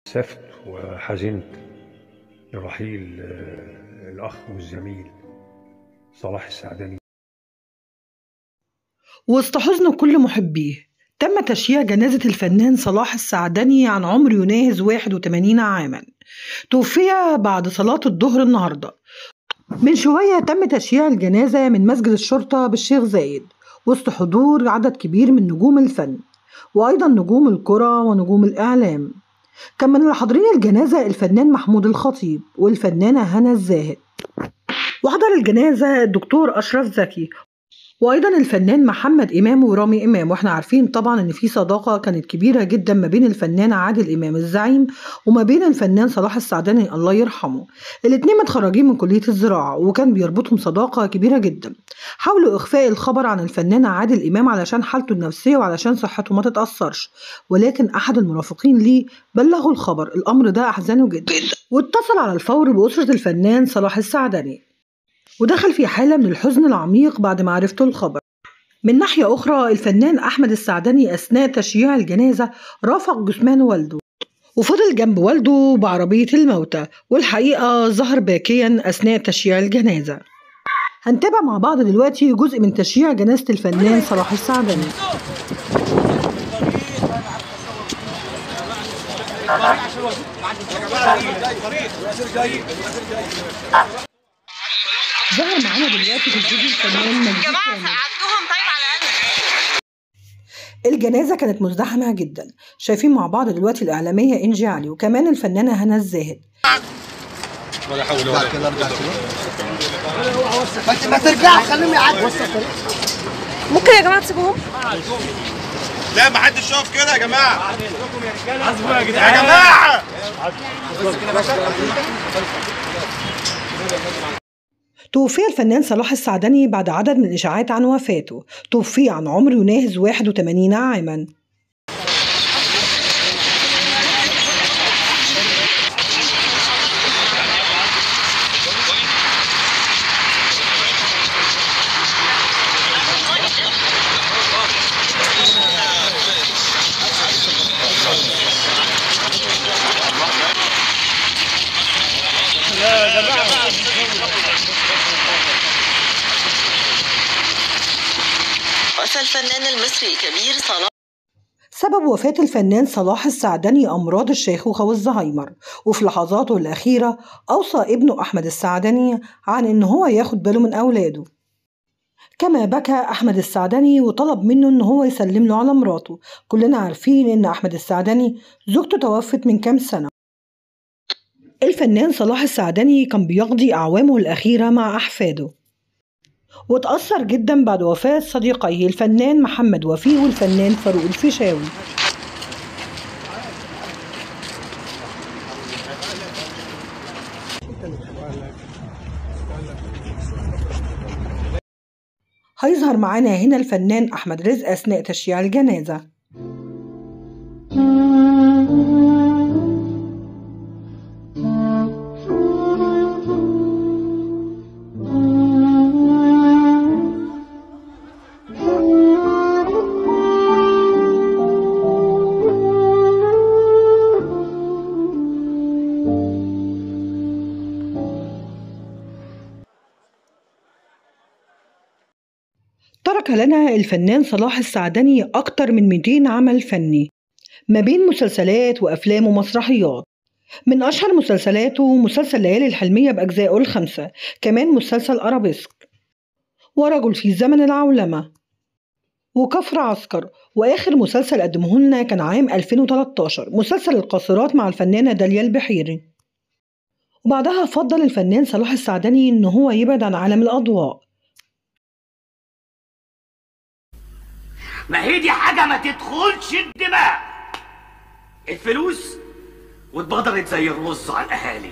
أسفت وحزنت لرحيل آه، الأخ والزميل صلاح السعدني وسط حزن كل محبيه تم تشييع جنازة الفنان صلاح السعدني عن عمر يناهز 81 عاما توفي بعد صلاة الظهر النهاردة من شوية تم تشييع الجنازة من مسجد الشرطة بالشيخ زايد وسط حضور عدد كبير من نجوم الفن وأيضا نجوم الكرة ونجوم الإعلام كان من الحاضرين الجنازة الفنان محمود الخطيب والفنانة هنا الزاهد وحضر الجنازة الدكتور أشرف زكي وايضا الفنان محمد امام ورامي امام واحنا عارفين طبعا ان في صداقه كانت كبيره جدا ما بين الفنان عادل امام الزعيم وما بين الفنان صلاح السعداني الله يرحمه الاتنين متخرجين من كليه الزراعه وكان بيربطهم صداقه كبيره جدا حاولوا اخفاء الخبر عن الفنان عادل امام علشان حالته النفسيه وعلشان صحته ما تتاثرش ولكن احد المرافقين ليه بلغوا الخبر الامر ده احزنه جدا واتصل على الفور باسره الفنان صلاح السعداني ودخل في حالة من الحزن العميق بعد ما عرفته الخبر من ناحية أخرى الفنان أحمد السعدني أثناء تشييع الجنازة رافق جثمان والده وفضل جنب والده بعربية الموتى والحقيقة ظهر باكيا أثناء تشييع الجنازة هنتابع مع بعض دلوقتي جزء من تشييع جنازة الفنان صلاح السعدني ظهر معانا دلوقتي في الفيديو الفنان مجدي جماعة كامل ساعدتهم طيب على الأقل الجنازة كانت مزدحمة جدا شايفين مع بعض دلوقتي الإعلامية إنجي علي وكمان الفنانة هنا الزاهد ما ما ترجع خليهم يعدوا ممكن يا جماعة تسيبوهم؟ لا ما حدش يقف كده يا جماعه يا جماعه توفي الفنان صلاح السعدني بعد عدد من الإشاعات عن وفاته توفي عن عمر يناهز 81 عاما وفى الفنان المصري الكبير صلاح سبب وفاة الفنان صلاح السعدني أمراض الشيخوخة والزهايمر وفي لحظاته الأخيرة أوصى ابنه أحمد السعدني عن إن هو ياخد باله من أولاده كما بكى أحمد السعدني وطلب منه إن هو يسلم له على مراته كلنا عارفين إن أحمد السعدني زوجته توفت من كام سنة الفنان صلاح السعدني كان بيقضي أعوامه الأخيرة مع أحفاده وتأثر جدا بعد وفاة صديقيه الفنان محمد وفيه والفنان فاروق الفيشاوي هيظهر معانا هنا الفنان أحمد رزق أثناء تشييع الجنازة ترك لنا الفنان صلاح السعدني أكتر من 200 عمل فني ما بين مسلسلات وأفلام ومسرحيات من أشهر مسلسلاته مسلسل ليالي الحلمية بأجزائه الخمسة كمان مسلسل أرابيسك ورجل في زمن العولمة وكفر عسكر وآخر مسلسل قدمه لنا كان عام 2013 مسلسل القاصرات مع الفنانة داليا البحيري وبعدها فضل الفنان صلاح السعدني إن هو يبعد عن عالم الأضواء ما هي دي حاجة ما تدخلش الدماغ الفلوس واتبدرت زي الرز على الأهالي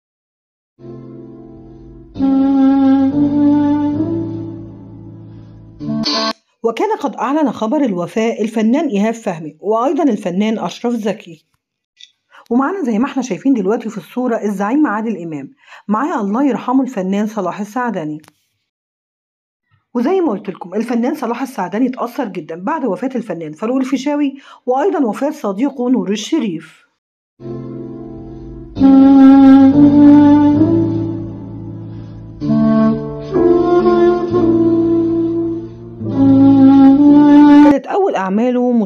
وكان قد أعلن خبر الوفاة الفنان إيهاب فهمي وأيضا الفنان أشرف زكي ومعانا زي ما احنا شايفين دلوقتي في الصورة الزعيم عادل إمام معاه الله يرحمه الفنان صلاح السعدني وزي ما قلت لكم الفنان صلاح السعدني اتأثر جدا بعد وفاة الفنان فاروق الفيشاوي وأيضا وفاة صديقه نور الشريف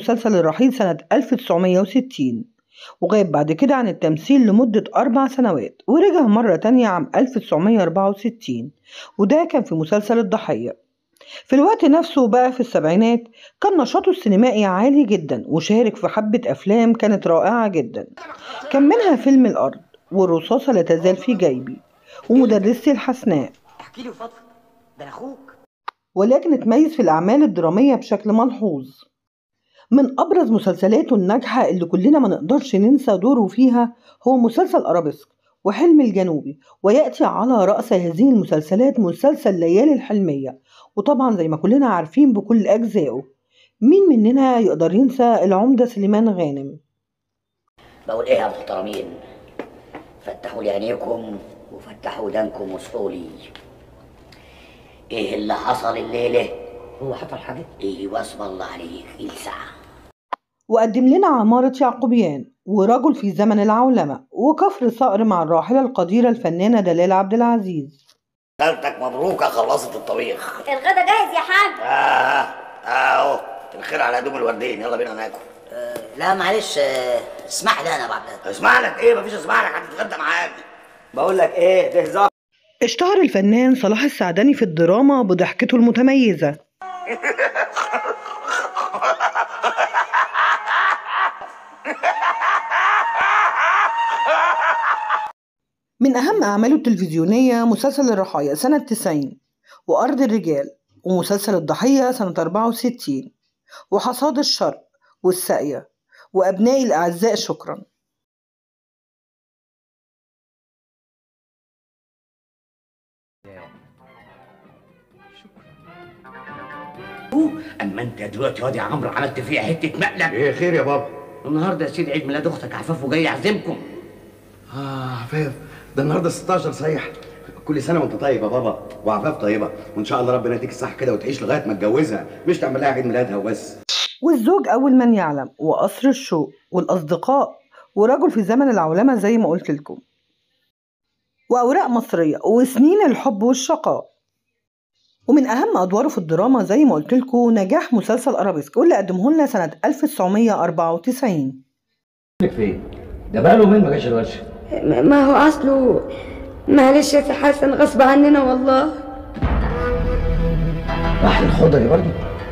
مسلسل الرحيل سنة 1960 وغاب بعد كده عن التمثيل لمدة أربع سنوات ورجع مرة تانية عام 1964 وده كان في مسلسل الضحية في الوقت نفسه بقى في السبعينات كان نشاطه السينمائي عالي جدا وشارك في حبة أفلام كانت رائعة جدا كان منها فيلم الأرض والرصاصة لا تزال في جيبي ومدرستي الحسناء احكي لي وفضفض ده انا اخوك ولكن اتميز في الأعمال الدرامية بشكل ملحوظ من أبرز مسلسلاته الناجحة اللي كلنا ما نقدرش ننسى دوره فيها هو مسلسل أرابيسك وحلم الجنوبي ويأتي على رأس هذه المسلسلات مسلسل ليالي الحلمية وطبعا زي ما كلنا عارفين بكل أجزائه مين مننا يقدر ينسى العمدة سليمان غانم بقول ايه يا محترمين فتحوا لي عينيكم وفتحوا ودانكم وصحوا لي ايه اللي حصل الليله هو حصل حاجه ايه واسم الله عليك الساعه وقدم لنا عمارة يعقوبيان ورجل في زمن العولمة وكفر صقر مع الراحلة القديرة الفنانة دلال عبد العزيز خالتك مبروكه خلصت الطبيخ الغدا جاهز يا حاج اه اهو الخير على هدوم الوردين يلا بينا ناكل لا معلش آه، اسمح لي انا بعد اسمع لك ايه مفيش اسمع لك هتتغدى معاك بقول لك ايه ده هزار اشتهر الفنان صلاح السعدني في الدراما بضحكته المتميزة من أهم أعماله التلفزيونية مسلسل الرحايا سنة 90 وأرض الرجال ومسلسل الضحية سنة 64 وحصاد الشرق والساقية وأبنائي الأعزاء شكرا اما انت دلوقتي واد يا عمرو عملت فيها حته مقلب ايه خير يا بابا النهارده يا سيدي عيد ميلاد اختك عفاف وجاي يعزمكم اه عفاف ده النهارده 16 صحيح كل سنه وانت طيب يا بابا وعفاف طيبه وان شاء الله ربنا يديك الصحه كده وتعيش لغايه ما تجوزها مش تعمل لها عيد ميلادها وبس والزوج أول من يعلم وقصر الشوق والأصدقاء ورجل في زمن العولمة زي ما قلت لكم وأوراق مصرية وسنين الحب والشقاء ومن أهم أدواره في الدراما زي ما قلت لكم نجاح مسلسل أرابيسك واللي قدمه لنا سنة 1994 فين؟ ده بقاله يومين ما جاش الورشه ما هو اصله معلش يا سي حسن غصب عننا والله راح الخضري برضه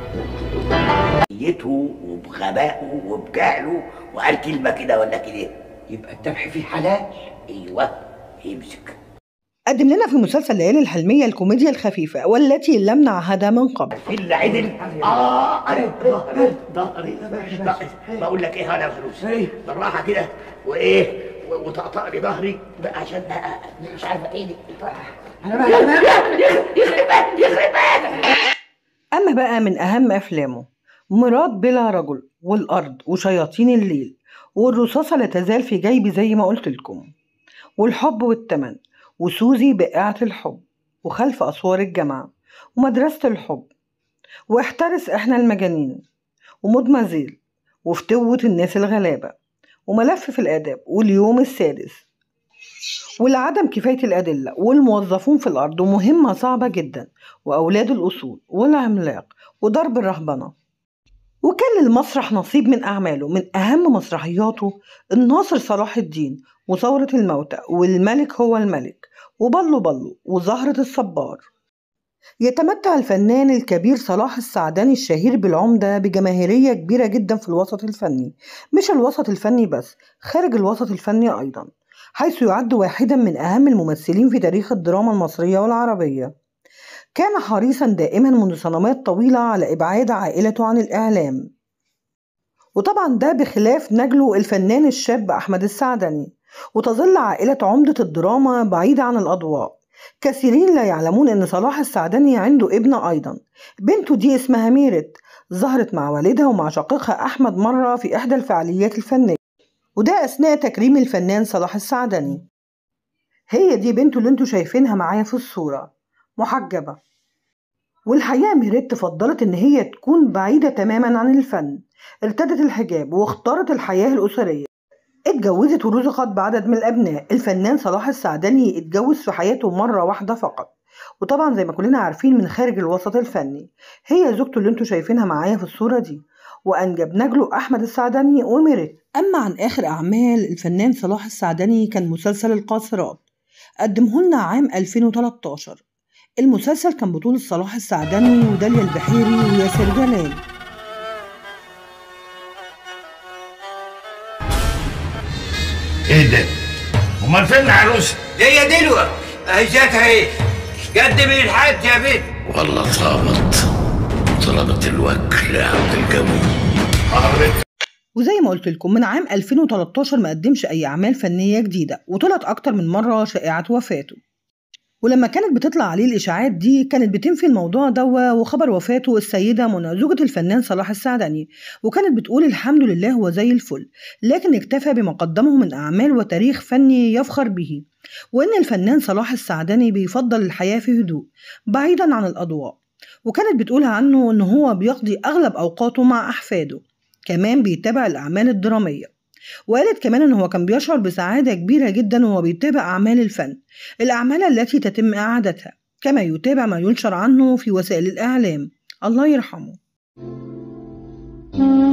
نيته وبغبائه وبجهله وقال كلمه كده ولا كده يبقى الذبح فيه حلال ايوه يمسك قدم لنا في مسلسل ليالي الحلمية الكوميديا الخفيفة والتي لم نعهدها من قبل اللي عدل اه انا ظهري ظهري ظهري. بقول لك ايه انا فلوس بالراحه كده وايه و- وطقطق لي ظهري بقى عشان أ- أ- مش عارفه ايه دي انا يخرب بيتك يخرب بيتك أما بقى من أهم أفلامه مراد بلا رجل والأرض وشياطين الليل والرصاصة لا تزال في جيبي زي ما قلت لكم والحب والتمن وسوزي بائعة الحب وخلف أسوار الجامعة ومدرسة الحب واحترس إحنا المجانين ومدمزيل وفتوة الناس الغلابة وملف في الآداب واليوم السادس والعدم كفاية الأدلة والموظفون في الأرض ومهمة صعبة جدا وأولاد الأصول والعملاق وضرب الرهبنة وكان للمسرح نصيب من أعماله من أهم مسرحياته الناصر صلاح الدين وثورة الموتى والملك هو الملك وبلو بلو وزهرة الصبار يتمتع الفنان الكبير صلاح السعداني الشهير بالعمدة بجماهيرية كبيرة جدا في الوسط الفني مش الوسط الفني بس خارج الوسط الفني أيضا حيث يعد واحدا من أهم الممثلين في تاريخ الدراما المصرية والعربية كان حريصا دائما منذ سنوات طويلة على إبعاد عائلته عن الإعلام وطبعا ده بخلاف نجله الفنان الشاب أحمد السعدني وتظل عائلة عمدة الدراما بعيدة عن الأضواء كثيرين لا يعلمون أن صلاح السعدني عنده ابنة أيضا بنته دي اسمها ميرت ظهرت مع والدها ومع شقيقها أحمد مرة في إحدى الفعاليات الفنية وده أثناء تكريم الفنان صلاح السعدني هي دي بنته اللي انتوا شايفينها معايا في الصورة محجبة والحقيقة ميريت فضلت إن هي تكون بعيدة تماما عن الفن ارتدت الحجاب واختارت الحياة الأسرية اتجوزت ورزقت بعدد من الأبناء الفنان صلاح السعدني اتجوز في حياته مرة واحدة فقط وطبعا زي ما كلنا عارفين من خارج الوسط الفني هي زوجته اللي انتوا شايفينها معايا في الصورة دي وأنجب نجله أحمد السعدني وميرت أما عن آخر أعمال الفنان صلاح السعدني كان مسلسل القاصرات قدمه لنا عام 2013 المسلسل كان بطولة صلاح السعدني وداليا البحيري وياسر جلال ايه ده؟ امال فين العروسه؟ هي دلوة اهي جاتها ايه قدم الحاج يا بنت والله طابت طلبت الوكل يا عبد القوي وزي ما قلت لكم من عام 2013 ما قدمش أي أعمال فنية جديدة وطلعت أكتر من مرة شائعة وفاته ولما كانت بتطلع عليه الإشاعات دي كانت بتنفي الموضوع دوا وخبر وفاته السيدة منى زوجة الفنان صلاح السعدني وكانت بتقول الحمد لله هو زي الفل لكن اكتفى بما قدمه من أعمال وتاريخ فني يفخر به وإن الفنان صلاح السعدني بيفضل الحياة في هدوء بعيدا عن الأضواء وكانت بتقول عنه إن هو بيقضي أغلب أوقاته مع أحفاده كمان بيتابع الأعمال الدرامية وقالت كمان إن هو كان بيشعر بسعادة كبيرة جدا وهو بيتابع أعمال الفن الأعمال التي تتم إعادتها كما يتابع ما ينشر عنه في وسائل الإعلام الله يرحمه